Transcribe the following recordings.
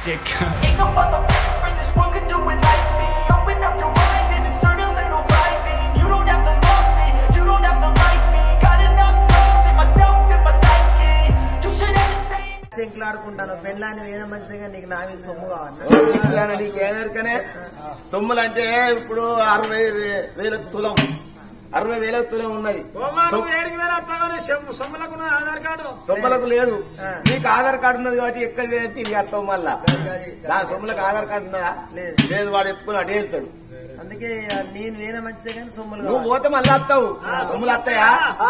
dick. Ain't no motherfucker in this world could do it like me. Open up your eyes and insert a little rising. You don't have to love me, you don't have to like me. Got enough love in myself and my psyche. You should entertain. చెంకులాడుకుంటాను పెళ్ళాన్ని వేయడం మంచిదిగా నీకు నా మీద సొమ్ము కావాలి నీకేమెరకనే సొమ్ములు అంటే ఇప్పుడు అరవై వే- వేల తులం అరవై వేల తులం ఉన్నాయి సొమ్- ఏడికి వేరే వస్తావు సొమ్ములకు ఆధార్ కార్డు సొమ్ములకు లేదు ఆ. నీకు ఆధార్ కార్డు ఉన్నది కాబట్టి ఎక్కడ లేదు తిరిగి వస్తావు మళ్ళా నా సొమ్ములకు ఆధార్ కార్డు ఉన్నదా లేదు. లేదు వాడు ఎప్పుడు అటే వెళ్తాడు అందుకే ఆ నేను వేయడం మంచిదే కానీ సొమ్ములు నువ్వు కావాలి. పోతే మళ్ళీ వస్తావు సొమ్ములు వస్తాయా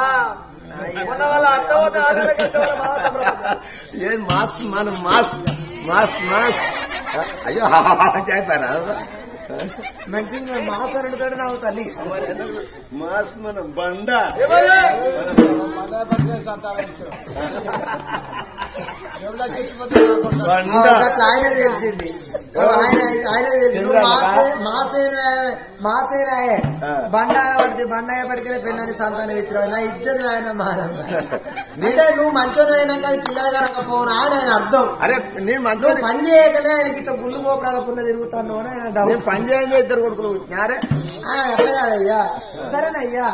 ఏం మాస్ మన మాస్ మాస్ మాస్ అయ్యో చెప్పారా మంచిగా మాసారుడు తోడు నాకు తల్లి మాస్ మన బండ బండ అట్లా ఆయన తెలిసింది ఆయన ఆయన తెలిసి నువ్వు మాసే మాసేనా మాసేనాయే ఆ. బండార పడితే బండాయ పడికనే పెన్నని సంతానం ఇచ్చిన నా ఇజ్జత్ ఆయన మారం అంటే నువ్వు మంచోడు అయినాక పిల్లలు కనకపోను ఆయన ఆయన అర్థం అరే నేను నువ్వు మంచి పని చేయకనే ఆయనకి ఇట్లా గుళ్ళు పోపడకుండా తిరుగుతాను అని ఆయన డౌట్ నేను పని చేయంగా ఇద్దరు కొడుకులు పుట్టినారే ఆ, అట్లా కాదయ్యా సరేనయ్యా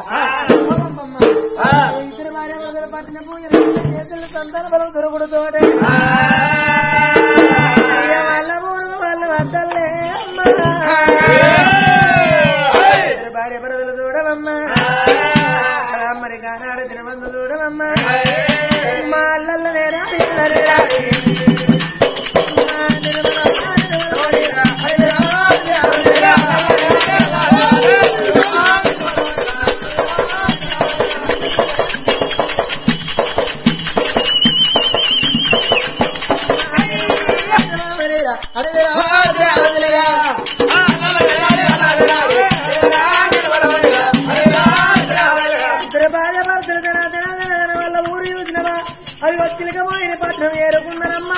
ఇద్దరు భార్య భర్తలు పట్టిన పూజలు చేతులు సంతాన బలం దొరుకుడుతోటే అయ్య వాళ్ళ ఊరు వాళ్ళు వద్దలే అమ్మా ఇద్దరు భార్య భర్తలు చూడవమ్మా మరి కానాడు తినమందు చూడవమ్మా మా అల్లల్ల నేరా ఇల్లరిరా. మా నిర్మల ఇద్దరు భార్య భర్తలు తిన తిన తిన వాళ్ళ ఊరు చూసినవా అవి వచ్చిలకమైన పత్రం ఏరుకున్నారమ్మా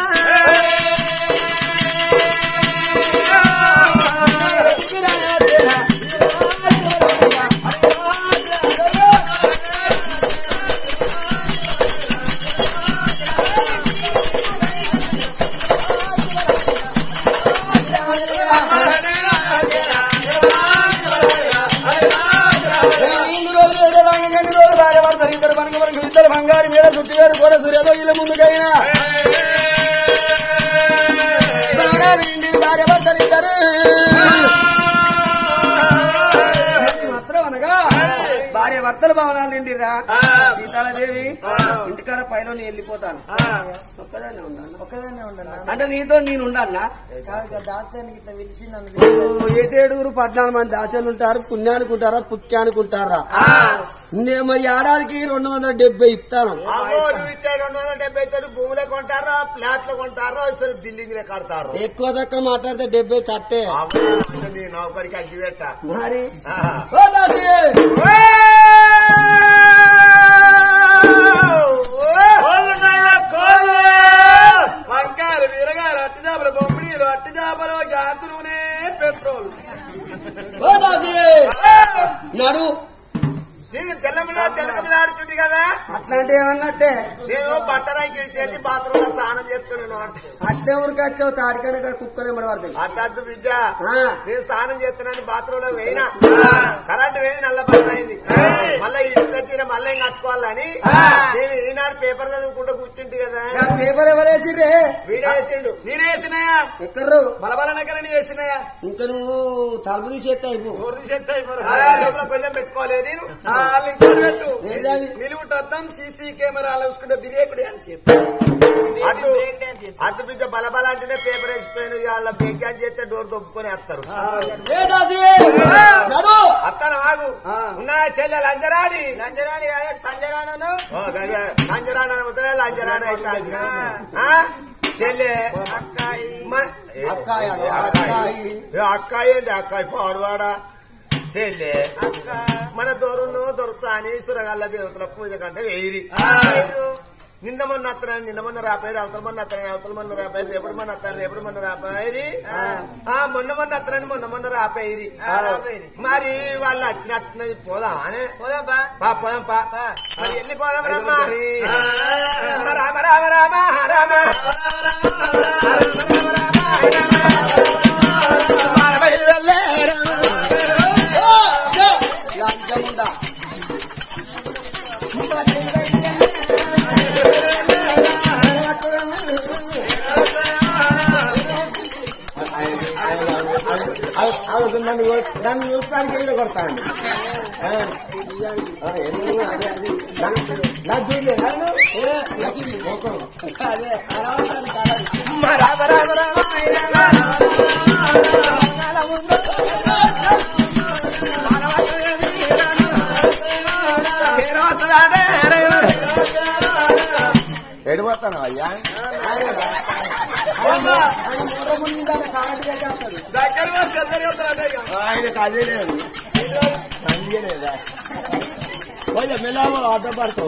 బంగారు మీద చుట్టూ గారు కూడా సూర్యలో ఇళ్ళ ముందుకైనా బంగారు ఇంటిని భార్య భర్తలు ఇద్దరు మాత్రం అనగా భార్య భర్తల భవనాలు నిండిరా సీతాలదేవి ఇంటికాడ పైలో వెళ్ళిపోతాను ఒక్కదాన్నే ఉండాలి ఒక్కదాన్నే ఉండాలి అంటే నీతో నేను ఉండాలా కాదు దాస్తానికి ఇట్లా విలిచి నన్ను తీసుకెళ్ళి ఏటేడుగురు పద్నాలుగు మంది ఆశలు ఉంటారు పుణ్యానికి ఉంటారా పుక్యానికి ఉంటారా నేను మరి ఏడాదికి రెండు వందల డెబ్బై ఇస్తాను అమ్మో నువ్వు ఇచ్చే రెండు వందల డెబ్బై తోటి భూములే కొంటారా ఫ్లాట్లు కొంటారా ఇద్దరు బిల్డింగ్లే కడతారు ఎక్కువ తక్కువ మాట్లాడితే డెబ్బై కట్టే అమ్మో, అంటే నీ నౌకరికి అగ్గి పెట్ట మరి ఆహా. ఓ దాసి! వంకాయలు బీరగాయలు అట్టి చేపలు బొమ్మిడీలు అట్టి చేపలు గ్యాస్ నూనె పెట్రోల్ ఓ దాసి! నడు నీకు తెల్లమిలా తెల్లమిలా ఆడుతుంది కదా అట్లాంటి ఏమన్నట్టే నేను బట్టరాకి చేసి బాత్రూమ్ లో స్నానం చేస్తున్నాను అంటే అట్టే ఊరికి వచ్చావు తాడికడ కుక్కలు ఎంబడి పడతాయి అద్దద్దు బిడ్డ ఆ. నేను స్నానం చేస్తున్నాను బాత్రూమ్ లో వేయినా కరెంట్ వేయి నల్ల పని అయింది మళ్ళీ ఇంటికి వచ్చిన మళ్ళీ ఇంకా కట్టుకోవాలని నేను ఈనాడు పేపర్ చదువుకుంటూ కూర్చుంటి కదా ఆ పేపర్ ఎవరేసిర్రే వీడియో వచ్చిండు నేనేసినాయా ఎక్కర్రు బలబల నగరని వేసినాయా ఇంకా నువ్వు తలుపు తీసేస్తే అయిపో లోపల కొంచెం పెట్టుకోలేదు నేను ఏంటది? నిలువుటద్దాం సీసీ కెమెరా చూసుకుంటే బిర్యాకుడు అద్దు అద్దు బిడ్డ బలబల అంటేనే పేపర్ వేసిపోయిన వాళ్ళ బేక్యాన్ చేస్తే డోర్ దొప్పుకొని వేస్తారు ఏ దాసి నడు అత్తను ఆగు ఉన్నాయా చెల్లెలు అంజరాని లంజరాని కాదే సంజరానను ఓ, గదే. లంజరాని అనబోతే లంజరాని అవుతాది. ఆ చెల్లె అక్కాయి మ- ఏ, అక్కాయి అదో, ఏ, అక్కాయి. అక్కాయి. ఏ, అక్కాయి ఏంది అక్కాయి పాడువాడా చెల్లె మన దొరును దొరుకుతా అని సురగాళ్ళ దేవతల పూజ కంటే వేయిరి నిన్న మొన్న అత్తనాన్ని నిన్న మొన్న రాపాయి అవతల మొన్న అత్తనాన్ని అవతల మొన్న రాపాయి రేపటి మొన్న అత్తనాన్ని రేపటి మొన్న రాపాయి ఆ మొన్న మొన్న అత్తనాన్ని మొన్న మొన్న రాపాయి మరి వాళ్ళు వచ్చినట్టున్నది పోదాం అని పోదాపా పా పోదాం పా మరి వెళ్ళిపోదాం రమ్మా రామ రామ రామ రామ రామ రామ రామ నన్ను కొ- నన్ను చూస్తానికి వెళ్ళి కొడతాను ఆ. ఆ, ఎందుకు? అదే, అది. నాకు- నాకు చూడలే, నన్ను? అదే అనవసరం కాదు. అమ్మ, రామ, రామ, రామ, ఎడిపోతాను అయ్యా ఆయనకు అదే లేదు అదే లేదా కొంచెం మెల్లగా అడ్డపడతావు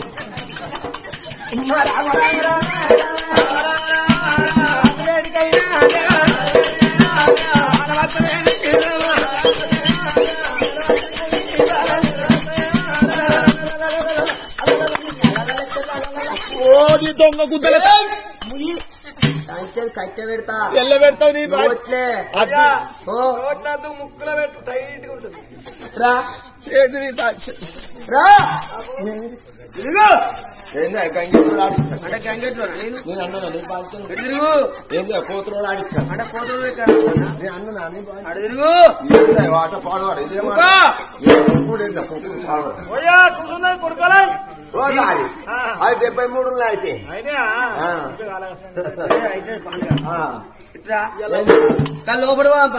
ఓడి దొంగ గుద్దల సంచేది కట్టె పెడతా ఎల్ల పెడతావు నీ బాయ్ నోట్లే అది ఓ నోట్లందుకు ముక్కులో పెట్టు టైట్ ఉంటుంది రా ఏది నీ బాయ్ రా ఇదిగో ఏందా గంగేశ్వరుడు ఆడిస్తాను అంటే గంగెట్లో నేను నేను అన్నాను నీ బాయ్తో తిరుగు ఏందా కోతురోడు ఆడిస్తాను అంటే పోతుంది నేను అన్నా నీ బాయ్ అడు తిరుగు ఏందా వాట పాడవాడు ఇదేమో ఇప్పుడు ఏందా కుక్కుడు పాడవాడు పోయా కూర్చున్నా కొడుకోలే ఓ దారి అది డెబ్బై మూడు అయిపోయింది అయినా ఆ. అయితే పండుగ ఆ. ఇట్రా కానీ లోపల పంపా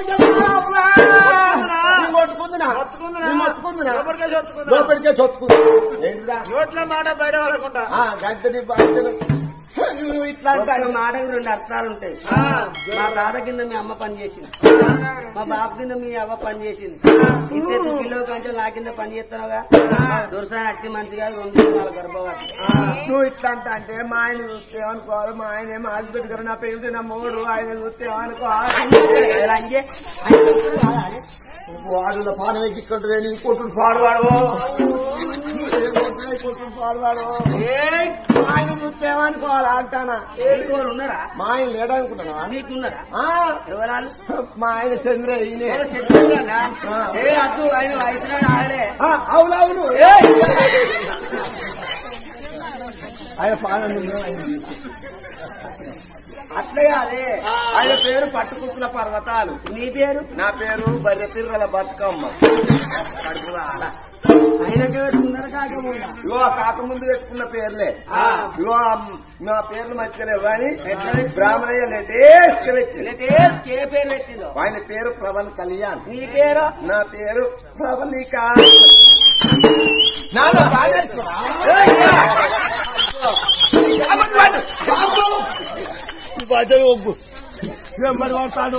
నేను కొట్టుకుందునా? నేను మొత్తుకుందునా? లోపలికే చొచ్చుకుందా? లోపలికే చొత్తుకుంది ఏంటిదా నోట్ల మాట బయట పడకుండా ఆ, గంటని భాషను నువ్వు ఇట్లా ఒక్క అంటాను మాటకు రెండు అర్థాలు ఉంటాయి మా తాత కింద మీ అమ్మ పని చేసింది మా బాబు కింద మీ అవ్వ పని చేసింది ఇంతెత్తు కిలో కంటే నా కింద పని చేస్తున్నావుగా దొరసాని అట్టి మనిషి కాదు రెండు వాళ్ళ గర్భవతి నువ్వు ఇట్లా అంటా అంటే మా ఆయన చూస్తే ఏమనుకోవాలి మా ఆయన ఏమో హాస్పిటల్ గారు నా పెళ్లి నా మూడు ఆయన చూస్తే ఏమనుకోవాలి అంజే వాడుల పానం ఎక్కించుకుంటుంది నీ కొట్టుడు పాడువాడు కొట్టుడు పాడువాడు మా ఆయన చూస్తే ఏమనుకోవాలి అంటానా ఇంకోరు ఉన్నారా మా ఆయన లేడనుకుంటున్నావా మీకున్నారా ఆ, ఎవరాలు మా ఆయన చంద్ర ఈయనే ఏ అద్దు ఆయన వయసు ఆడలే ఆ, అవునవును ఆయన పాలన అట్లే కాదే ఆయన పేరు పట్టుకుక్కుల పర్వతాలు నీ పేరు నా పేరు బర్రె పిర్రల బతుకమ్మ ఆయనకే పెట్టుకున్నారా కాకముందా ఇగో ఆ కాక ముందు పెట్టుకున్న పేర్లే ఇగో ఆ- మా పేర్లు మర్చిపోలేవు కానీ ఎట్లా పెట్టిండు? బ్రాహ్మణయ్య లేటేస్ట్ గా పెట్టిండు లేటేస్ట్ ఏ పేరు పెట్టిందో ఆయన పేరు ప్రవల్ కళ్యాణ్ నీ పేరు నా పేరు ప్రవళిక నాన్న బాగా ఎంబడి పడతాడు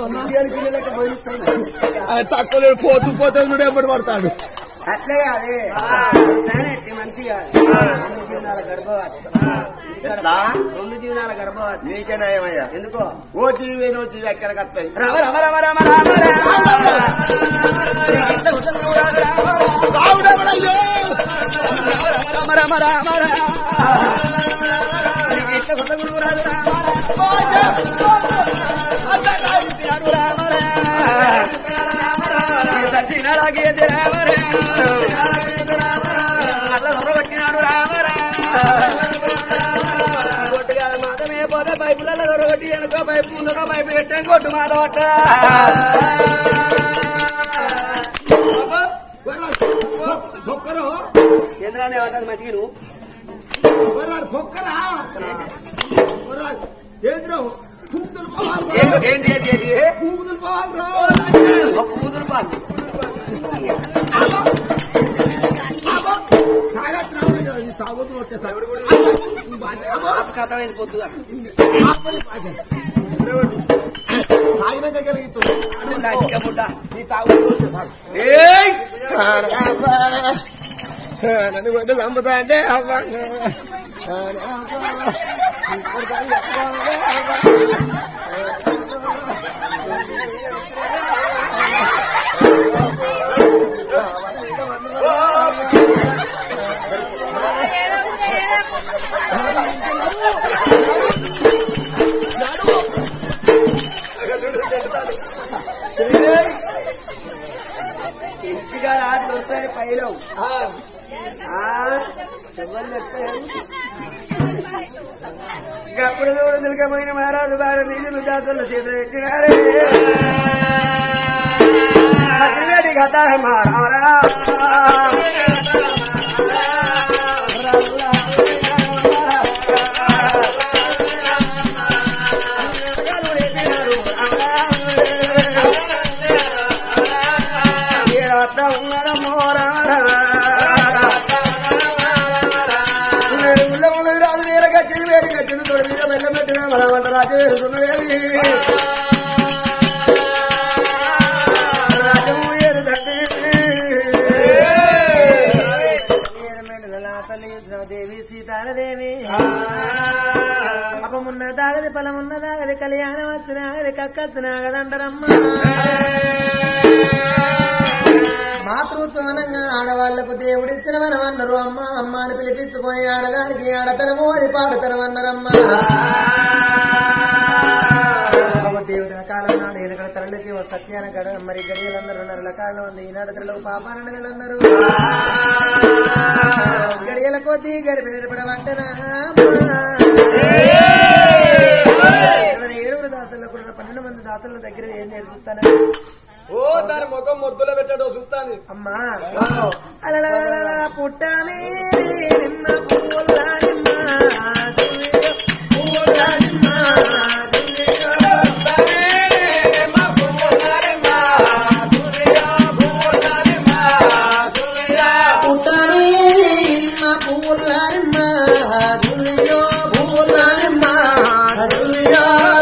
తక్కువ పోతూ పోతూ కూడా ఎంబడి పడతాడు అట్లే కాదే ప్లానెట్ మంచిగా రెండు జీవనాల గర్భవతి ఎట్లా రెండు జీవనాల గర్భవతి నీకే నయమయ్యా ఎందుకో ఓ జీవి నో జీవి ఎక్కడికి వస్తాయి రమ రమ రమ రమ రమ రమ రమ రమ పైపులలో దొరగొట్టి వెనుకో పైపు ముందుకో పైపు పెట్టాను కొట్టు మా తోట చంద్రాన్ని ఏమంటాడు మంచిగా నువ్వు ఏంటి ఏంటి ఏంటి ఏంటి ఒక్క ముదురు పాలు కథ వెళ్ళిపోతుంది తాగినాక కలిగిస్తుంది ముడ్డ నీ తాగుడు చూస్తే సార్ ఏయ్ నన్ను కొట్టి చంపుతా అంటే అవ్వ. ఇంటిగా రాత్రి వస్తాయి పైలో అప్పుడు కూడా దుర్గమైన మహారాజు బాగా నీళ్ళు దాతలు చేతులు పెట్టినాడే కథ మారా రాజు వేరుకున్నదేవి రాజము ఏరు దేవి సీతారదేవి అపమున్న దాగది ఫలమున్న దాగది కళ్యాణం వచ్చినాగది కక్కచ్చినాగదండరమ్మ మాతృత్వనంగా ఆడవాళ్లకు దేవుడిచ్చిన వనమన్నారు అమ్మ అమ్మ అని పిలిపించుకొని ఆడదానికి ఆడతనము అది పాడుతనమన్నారమ్మ ఒక దేవుడిన కాలం నాడు ఎనకడ తరలికి ఓ సత్యాన కడ మరి గడియలన్నారు నరుల కాలం ఉంది ఈనాడు తరలకు పాపానలు అన్నారు గడియల కొద్దీ గరిపి నిలబడమంటనా ఇరవై ఏడుగురు దాసుల్లో కూడా పన్నెండు మంది దాసుల దగ్గర ఏం నేర్చుతాను ఓ దాని ముఖం మొద్దులో పెట్టాడో చూస్తాను అమ్మా అలలలలల పుట్టమే నిమ్మ పువ్వుల నిమ్మ దువ్వె పువ్వుల నిమ్మ దువ్వె పుట్టమే నిమ్మ పువ్వుల నిమ్మ దువ్వె పువ్వుల నిమ్మ దువ్వె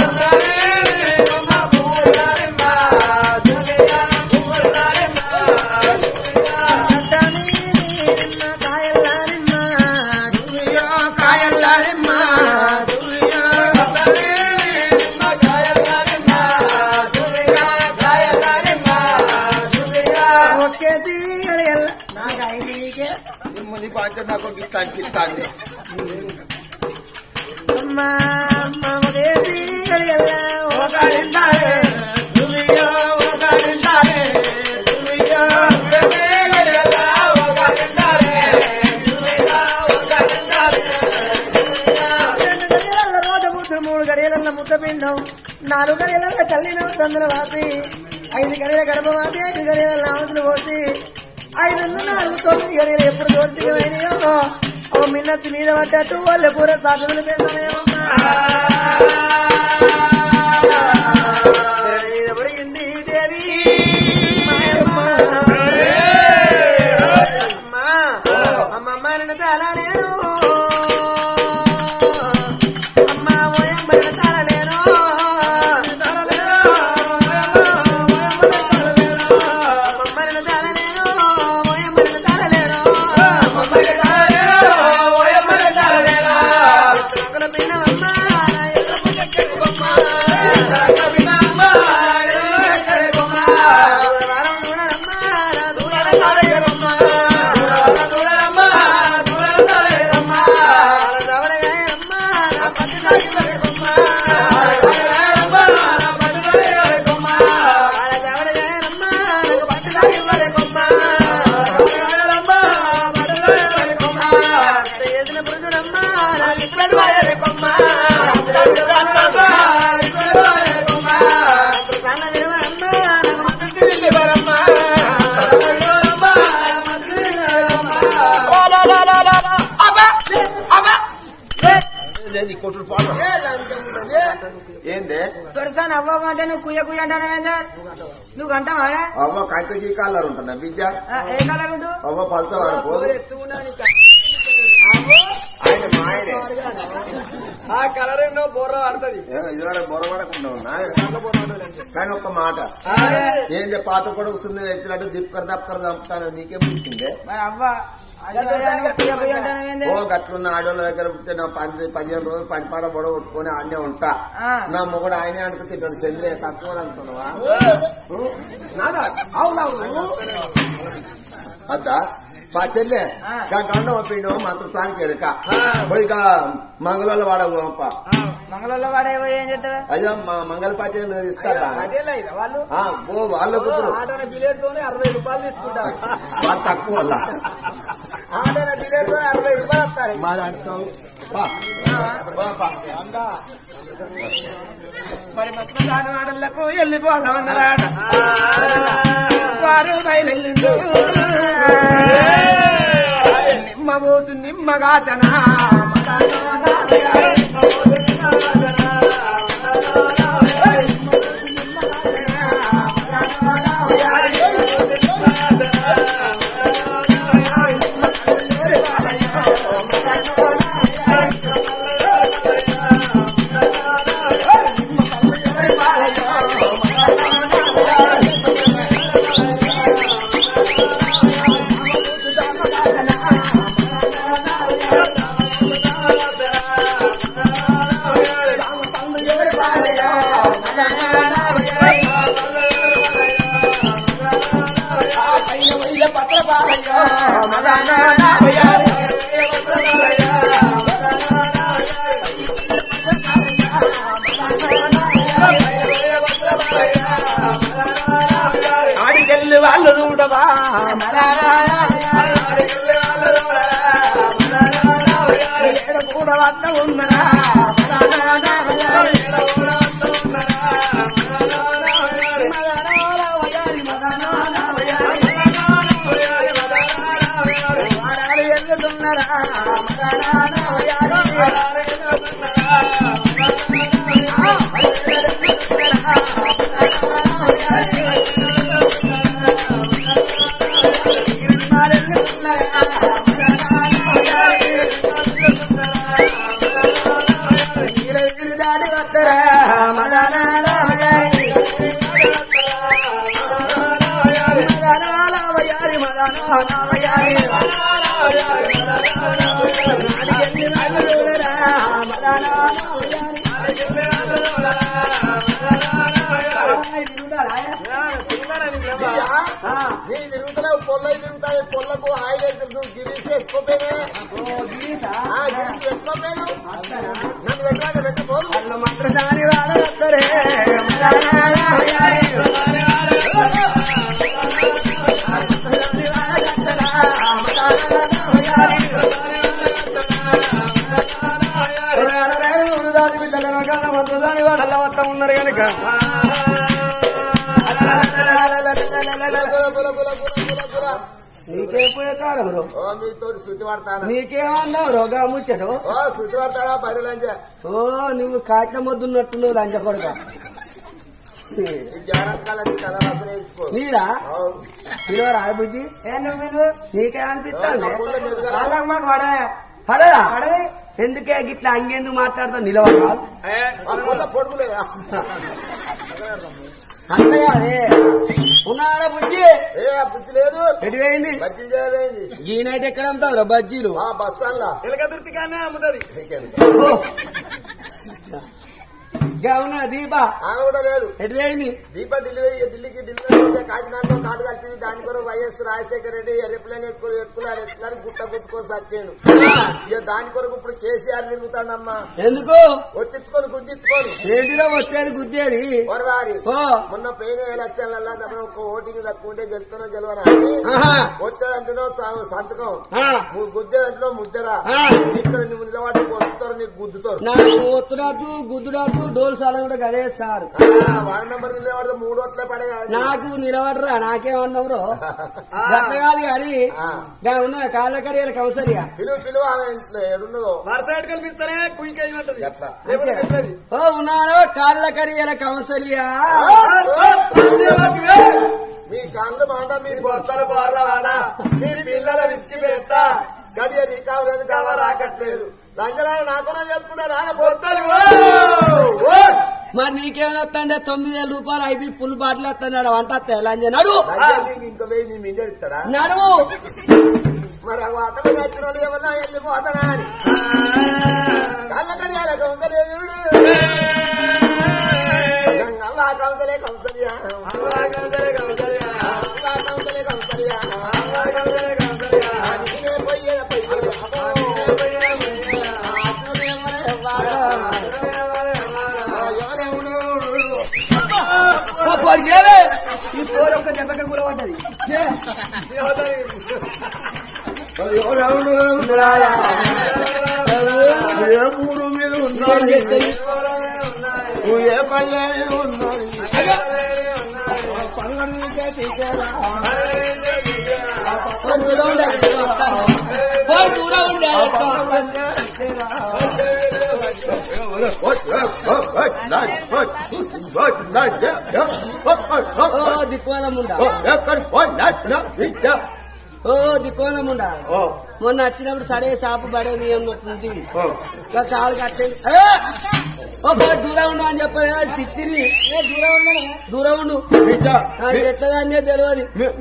ముందు పాంచ నాకు ఇస్తాను ఇస్తాను మూడు గడియల ముద్ద పిండం నాలుగు గడియల తల్లిన తందర వాసి ఐదు గడియల గర్భవాసి ఐదు గడియల నామతులు పోసి ఐదు నాలుగు తొమ్మిది గడియలు ఎప్పుడు దోర్తికమైనయో ఓ మిన్నత్తి మీద పడ్డట్టు వాళ్ళ పూర సాధనలు పెరిగింది దేవి అమ్మా అమ్మమ్మ నిన్ను తాళలేను అమ్మ ఓయమ్మ నిన్ను తాళలేను అమ్మమ్మ నిన్ను తాళలేను ఓయమ్మ నిన్ను తాళలేను ఎత్తుకొన పిన్నవమ్మ, నా ఎల్లమ్మ దగ్గరకు బొమ్మ. దూరవారం దూడరమ్మ, నా దూడర తాళయ్యరమ్మ. దవడగాయరమ్మ, నా పట్టు తాగిపడకమ్మ. దవడగాయరమ్మ, నాకు పట్టు తాగిపడకమ్మ. చేసిన పురుషుడమ్మ, నాకు ఇప్పుడు వాయరకమ్మ. ప్రధాన విలువరమ్మ, నాకు మద్దతు విలువరమ్మ. కొట్టుడు పాడు ఏందే దొరసాని అవ్వమంటే నువ్వు కుయ్య కుయ్య అంటానవేందా నువ్వు అంటావా అవ్వ కంటకి కాళ్ళారు ఉంటున్నా విద్య ఏ కలగుంటు అవ్వ పలచవాడు పోదు ఆయన మా ఆయనే ఆ కలర్ ఎన్నో బోర్ర పడుతుంది ఏ, ఇదివరకు బొరబడకుండా ఉన్నా కానీ ఒక్క మాట ఏంది పాత పొడుగు సున్న ఎత్తినట్టు దిప్పకర దప్పకర చంపుతాను నీకే పుట్టిందే మరి అవ్వ కుయ్య కుయ్య అంటానవేందా ఓ గట్లున్న ఆడోళ్ళ దగ్గర పుట్టే నా పది పదిహేను రోజులు పని పాడ పొడవ కొట్టుకొని ఆడనే ఉంటా ఆ. నా మొగుడు ఆయనే అనుకుంటే ఇటువంటి చెల్లె తక్కువ అనుకున్నావా అద్దా మా చెల్లె ఆ. గా గండం పిండి మాత్రం స్థానికి ఎరక పోయి గా మంగళ వాడ గోప మంగళూరులో వాడేవో ఏం చెప్తావా అయ్యా మా మంగళ పార్టీ ఇస్తారా వాళ్ళు ఆ, ఓ వాళ్ళ కూతురు ఆటోన బిలేట్ తోనే అరవై రూపాయలు తీసుకుంటారు వాళ్ళు తక్కువ వల్ల ఆటోన బిలేట్ తోనే అరవై రూపాయలు వస్తారు మా దాంట్లో పా. పా, పా. మరి మొత్తం దాని వాడలకు వెళ్ళిపోదామన్నారాట వారు బయలుండు నిమ్మబోతు నిమ్మగాచనా ఆడికెళ్ళి వాళ్ళు చూడవా ఏడ కూడా వద్ద ఉన్నరా నీ తిరుగుతలేవు పొల్ల తిరుగుతాయి పొల్లకు ఆయిల్ తిరుగుతావు గిరీస్ చేసుకోపోయినా గిరీస్ పెట్టుకోపోయాను నన్ను పెట్టాలి పెట్టబోదు ఉన్నారు కనుక నీకేపోయే కాలం రో ఓ మీతో శృతి పడతాను నీకేమన్నావు రోగా ముచ్చడు ఓ శృతి పడతారా బరి లంచ ఓ నువ్వు కాట్ల మొద్దున్నట్టు నువ్వు లంచ కొడుక జాగ్రత్తగా కథ అసలు వేసుకో నీరా పిలువరా బుజ్జి ఏ నువ్వు పిలువు నీకేమనిపిస్తాను వాళ్ళకి మాకు పడే పడదా పడదే ఎందుకే గిట్లా అంగేందుకు మాట్లాడుతావు నిలవరా ఆ పొల్ల పొడుగులేదా అంతే అదే ఉన్నారా బుజ్జి ఏ ఆ బుద్ధి లేదు ఎటు పోయింది బజ్జీ చేయలేదు ఈ నైట్ ఎక్కడ అమ్ముతావు బజ్జీలు ఆ బస్ స్టాండ్ లా ఎలకదుర్తిగానే అమ్ముతుంది ఓ. గౌనా దీపా ఆమె కూడా లేదు ఎటు పోయింది దీప ఢిల్లీ ఢిల్లీకి ఢిల్లీ కాకినాడలో కాటు కట్టింది దాని కొరకు వైఎస్ రాజశేఖర రెడ్డి ఎరుపులేని ఎత్తుకొని ఎత్తుకున్నాడు ఎత్తుకున్నాడు గుట్ట గుట్టుకొని సచ్చాను ఇక దాని కొరకు ఇప్పుడు కేసీఆర్ తిరుగుతాడమ్మా ఎందుకు ఒత్తించుకొని గుద్దించుకొని ఏంటిలో వచ్చేది గుద్దేది వరవారి ఓ మొన్న పోయిన ఎలక్షన్లలో తప్ప ఒక ఓటింగ్ తక్కువ ఉంటే గెలుస్తానో గెలవరా ఆహా. వచ్చేదంటేనో స- సంతకం ఆ. ము- గుద్దేదంటేనో ముద్దరా ఆ. ఇక్కడ నువ్వు నిలబడి కొడుతారు నీకు గుద్దుతారు నాకు ఒత్తురాదు గుద్దురాదు డోల్ సాల కూడా గదే సార్ ఆ, వార్డు నెంబర్ నిలబడితే మూడు ఓట్లే పడే నాకు నిలబడరా నాకేమన్నావు గట్టగాలి కానీ ఆ. గా ఉన్న కాళ్ళ కడియాల కౌసల్య పిలువ పిలువ ఆమె ఇంట్లో ఏడున్నదో వరుస ఎటు కనిపిస్తానే కుయికి అయినట్టుంది ఎట్లా అంతే. ఓ ఉన్నాను కాళ్ళ కడియాల కౌసల్య మీ కళ్ళు మాట మీ బొత్తలు బారవాడా మీ పిల్లల విసికి పెడతా గడియ నీ కావలేదు కావా రాకట్లేదు లంజనాలు నాకున్నా చెప్పుకుంటా రాన బొత్తలు ఓ! ఓ! మరి నీకేమైనా వస్తాండే తొమ్మిది వేల రూపాయలు అయిపోయి ఫుల్ బాటిల్ వస్తున్నాడు వంట వస్తాయి లంజ నడు లంజ నీకు ఇంకో వెయ్యి నీ మిండి ఇస్తాడా నడువు మరి ఆ అటలు నచ్చిన వాళ్ళు ఏమన్నా వెళ్ళిపోతానా అని కళ్ళ కడియాల కౌంతలేదు అల్లా కౌంతలే కౌంతలియా అల్లా కౌంతలే కౌంతలియా నీవే పొయ్యే పొయ్యే ఓ పోరు, ఏవే? ఈ పోరు ఒక్క దెబ్బకి కూడా పడ్డది ఏ. ఏ ఊరు మీద ఉన్నాడు ఏ పల్లె మీద ఉన్నాడు ఓ దిక్కోనముండా ఓ దిక్కోనముండా మొన్న వచ్చినప్పుడు సరే సాపు పడే మీ అన్నట్టుంది ఇంకా కాలు కట్టేది ఏ! ఓ బాగా దూరం ఉండు అని చెప్పాను తిత్తిరి ఏ, దూరం ఉండు దూరం ఉండు నాకు ఎట్లగానే తెలియదు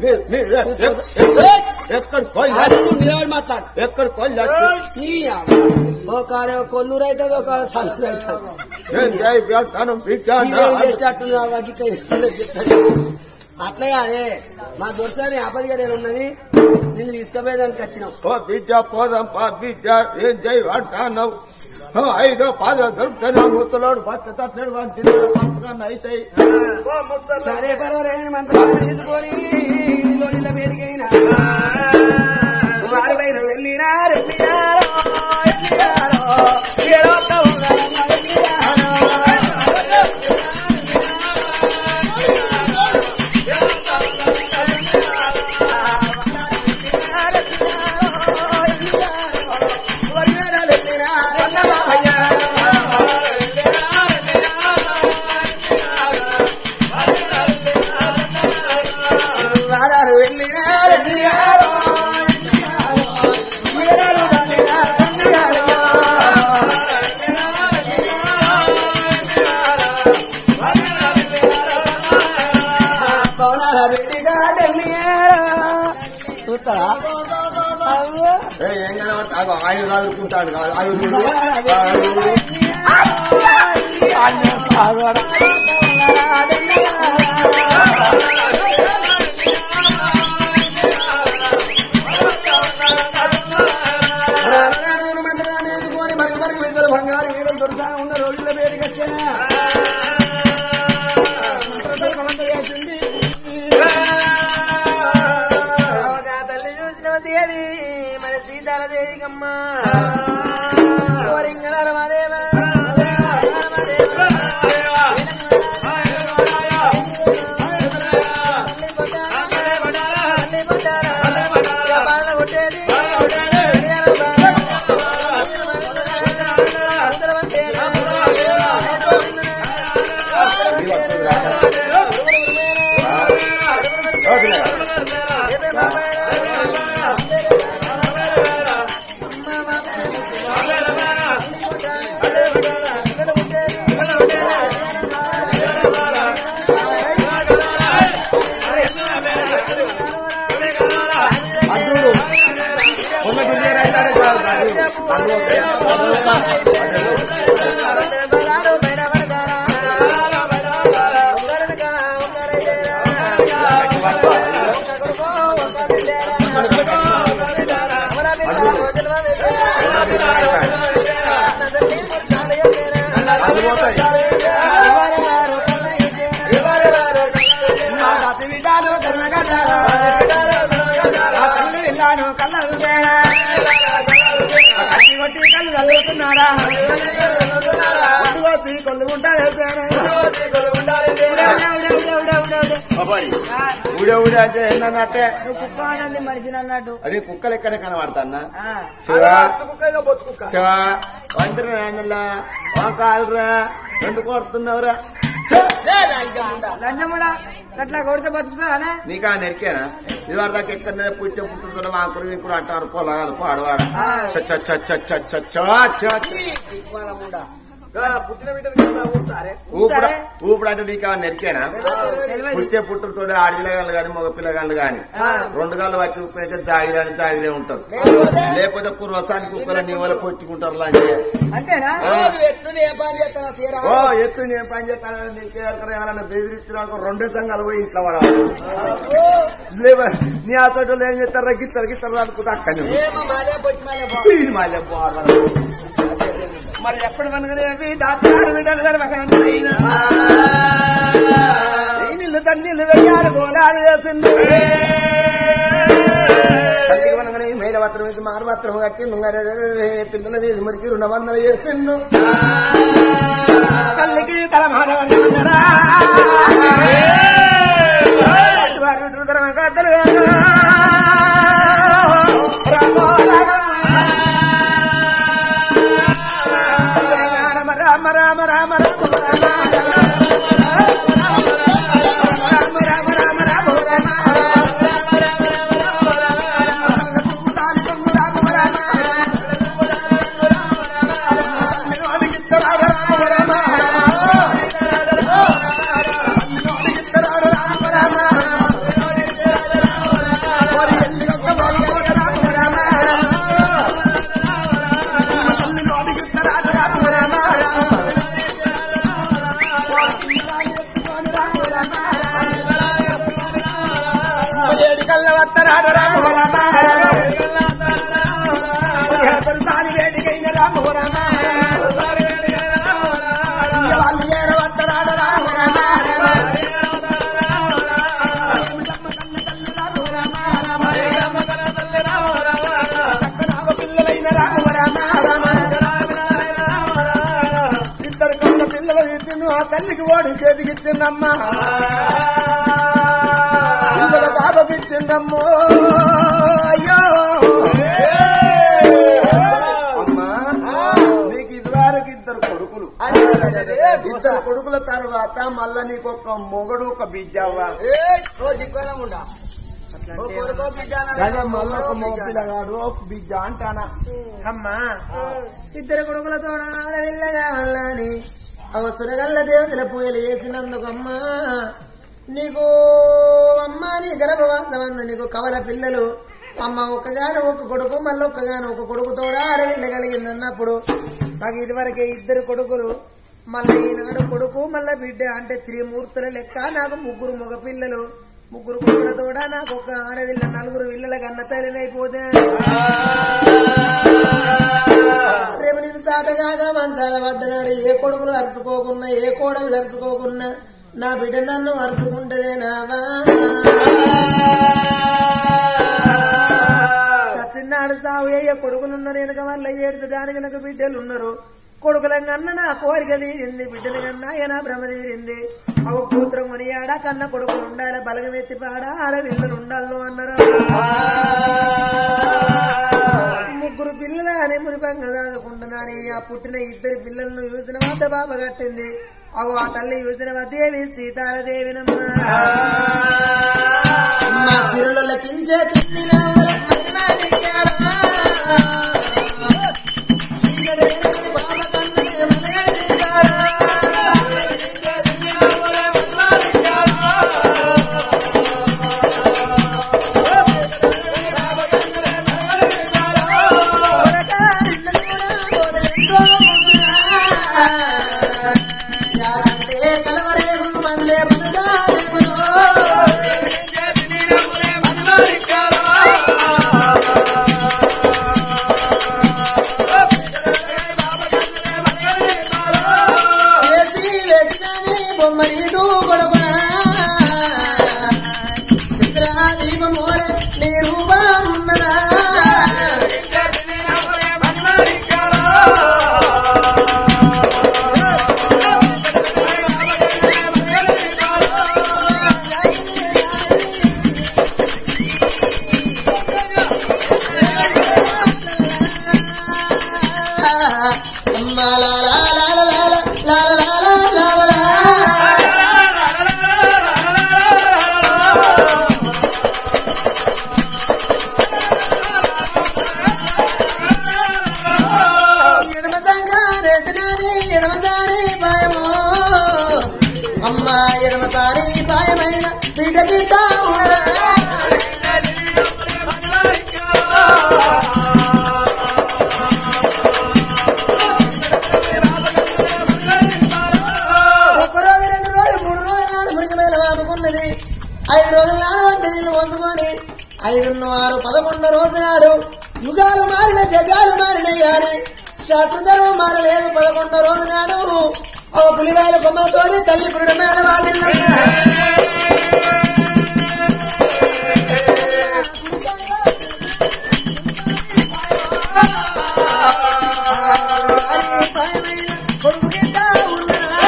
అడుగు నిలబడి మాట్లాడు ఎక్కడ ఈ అవ్వ. ఓ కాడ కొల్లూరు అవుతుంది ఒక సల్లూరు అవుతుంది చేసేటట్టు అట్లా కాదే మా దొరసారి ఆపదిగా నేను ఉన్నది నిన్ను తీసుకుపోయేదానికి వచ్చినాం ఓ బిడ్డ పోదాం పా బిడ్డ ఏం చేయి అంటున్నావు ఓ ఐదో పాదో దొరుకుతాను ముత్తలోడు భర్త తట్టినాడు వాడిని తిన్నాడు పంపకన్నా అవుతాయి సరే పర్వాలేదు మంత్రం తీసుకొని లోనిల మీదకైనా వారి పైన వెళ్ళినారు వెళ్ళినారో, వెళ్ళినారో, ఏడొక్క ఉంగరమ్మ వెళ్ళినారో. వారారు వెళ్ళినారు వెళ్ళినారో, వీరాలు వెళ్ళినారు, వెళ్ళినారో. పౌనాల రెడ్డిగా వెళ్ళినారో. చూస్తారా అవ్వ. ఏ, ఏం కనబడతా అగో ఆయుధ ఆదుకుంటాడు కాదు ఆయుధుడు తల్లి చూసిన దేవి మన సీతాలదేవి కమ్మ ఓరింగల రమాదేవ ఊడే ఊడే అంటే ఏంటన్నట్టే నువ్వు కుక్క ఆనంది మనిషిని అన్నట్టు అది కుక్కలు ఎక్కడ కనబడతాన్నా ఆ. శివా కుక్క ఇక బొచ్చు కుక్క శివా వంతర నాన్నలా కాలురా ఎందుకు కొడుతున్నావురా లంచముడా అట్లా కొడితే బతుకుతుందా నీకా నెరికేనా ఇది వరకు దాకా ఎక్కడ పుట్టే పుట్టుతో మాకుడు ఇప్పుడు అంటారు పొలగాలు పాడవాడ చ చ చ చ చ చ చ చ. ఆ, పుట్టిన బిడ్డలు కదా ఊరుతారే ఊపిడ ఊపిడ అంటే నీకు నెరికేనా తెలియదు పుట్టే పుట్టుతో ఆడపిల్లగాళ్ళు గాని మగ పిల్లగాళ్ళు గాని రెండు గాళ్ళు వచ్చి ఉప్పునైతే జాగిరాని జాగిరే ఉంటారు లేకపోతే కుర్రసానికి కుక్కల నీ వల్ల పొట్టుకుంటారు లాంటి అంతేనా ఎత్తుని ఏ పని చేస్తాను తీరా ఓ ఎత్తు నేను పని చేస్తానని నీకే ఎవరైనా బెదిరించిన రెండే సంఘాలు పోయి ఇంట్లో వాడాలి లేవా నీ ఆ చోట ఏం చేస్తారు గిస్తారు గిస్తారు అనుకుంటా అక్కడ ఏమో మాలే పొచ్చి మాలే పో. ఈ మాల్యం పోవాలి. మరి ఎప్పుడు మనగనేవి దాచారు విధాలు గర్వకంతైనా ఈ నిల్లు తన్నీళ్ళు వెయ్యారు గోలాలు వేసింది తల్లికి మనగనే మేల పత్రం వేసి మారు పత్రం కట్టి నుంగరే పిల్లల వేసి మురికి రుణబంధన చేసిండు తల్లికి తల మానవరా కద్దలు అమ్మా పిల్లల పాపకిచ్చిందమ్మో అయ్యో అమ్మా నీకు ఇదివరకు ఇద్దరు కొడుకులు ఇద్దరు కొడుకుల తర్వాత మళ్ళా నీకు ఒక మొగడు ఒక బిడ్డవ్వా కదా మళ్ళా ఒక మగ పిల్లగాడు ఒక బిడ్డ అంటానా అమ్మా ఇద్దరు కొడుకులతో వెళ్ళగా వల్లని అవసరగల్ల దేవతల పూజలు చేసినందుకమ్మా నీకు అమ్మ నీ గర్భవాసమందు నీకు కవల పిల్లలు అమ్మ ఒక్కగాను ఒక కొడుకు మళ్ళీ ఒక్కగాను ఒక కొడుకుతో ఆడవిల్లగలిగింది అన్నప్పుడు నాకు ఇదివరకే ఇద్దరు కొడుకులు మళ్ళీ ఈనాడు కొడుకు మళ్ళా బిడ్డ అంటే త్రిమూర్తుల లెక్క నాకు ముగ్గురు మగ పిల్లలు ముగ్గురు కొడుకులతోడా నాకు ఒక ఆడవిల్ల నలుగురు విల్లలకు అన్న తల్లినైపోతే రేపు నేను సాతగాగా మంచాల పడ్డనాడు ఏ కొడుకులు అరుచుకోకున్నా ఏ కోడలు అరుచుకోకున్నా నా బిడ్డ నన్ను అరుచుకుంటదే నావా సచిన్నాడు సాగు అయ్యే కొడుకులున్నారు వెనక వల్ల ఏడ్చడానికి నాకు బిడ్డలు ఉన్నారు కొడుకులంగన్న నా కోరిక తీరింది బిడ్డలు కన్నా నా భ్రమ తీరింది ఒక కూతురం కొనియాడ కన్న కొడుకులు ఉండాలి బలగం ఎత్తి పాడ ఆడ పిల్లలు ఉండాలను అన్నారు ముగ్గురు పిల్లలు అని మునిపంగా దాచుకుంటున్నాను ఆ పుట్టిన ఇద్దరు పిల్లలను చూసిన మాట బాబ కట్టింది అవు ఆ తల్లి చూసిన దేవి సీతాలదేవినమ్మ మా సిరులకించే చిన్న కలవరేగు మండే పునరాదేవులో చేసి వెచ్చినని బొమ్మరీదు కొడుకునా చిత్ర దీపమోర నీ రూపమున్నదా అమ్మా లా లా లా లా లా లా లా లా లా లా లా. ఎడమదంగా రెదినాని ఎడమదారి పాయమో అమ్మ ఎడమసారి పాయమైన బిడ్డ బిడ్డ ఉన్నా ఒక రోజు రెండు రోజులు మూడు రోజుల నాడు మురికి మేల వాపుకున్నది ఐదు రోజుల నాడు వంట నీళ్ళు పోసుకొని ఐదు ఆరు పదకొండు రోజు నాడు యుగాలు మారిన జగాలు మారినాయి కానీ శాస్త్రధర్మం మారలేదు పదకొండో రోజు నాడు ఓ పులివాయల బొమ్మలతోటి తల్లి పురుడు మేడ వాటిల్లా కొడుకు కింద ఉన్నదా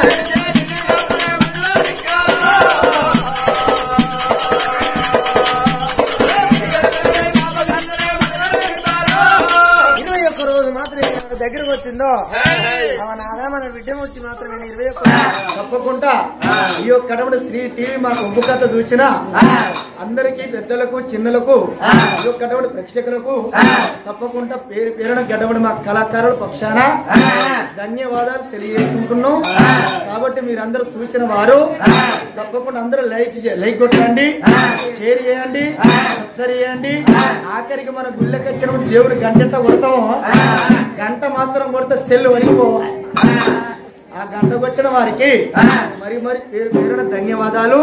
ఇరవై ఒక్క రోజు మాత్రం ఈయన దగ్గరకు వచ్చిందో అవన ఆదా మన బిడ్డ వచ్చి మాత్రం నేను ఇరవై ఒక్క తప్పకుండా ఈ యొక్క కడమడ శ్రీ టీవీ మాకు ఉప్పు కథ చూసిన అందరికీ పెద్దలకు చిన్నలకు ఈ యొక్క కడమడ ప్రేక్షకులకు తప్పకుండా పేరు పేరున గడవడ మా కళాకారుల పక్షాన ధన్యవాదాలు తెలియజేసుకుంటున్నాం కాబట్టి మీరందరూ చూసిన వారు తప్పకుండా అందరూ లైక్ చే- లైక్ కొట్టండి షేర్ చేయండి సబ్స్క్రైబ్ చేయండి ఆఖరికి మన గుళ్ళకి వచ్చినప్పుడు దేవుడు గంట కొడతాము గంట మాత్రం కొడితే సెల్ వరిగిపోవాలి ఆ గంట కొట్టిన వారికి మరి మరి పేరు పేరున ధన్యవాదాలు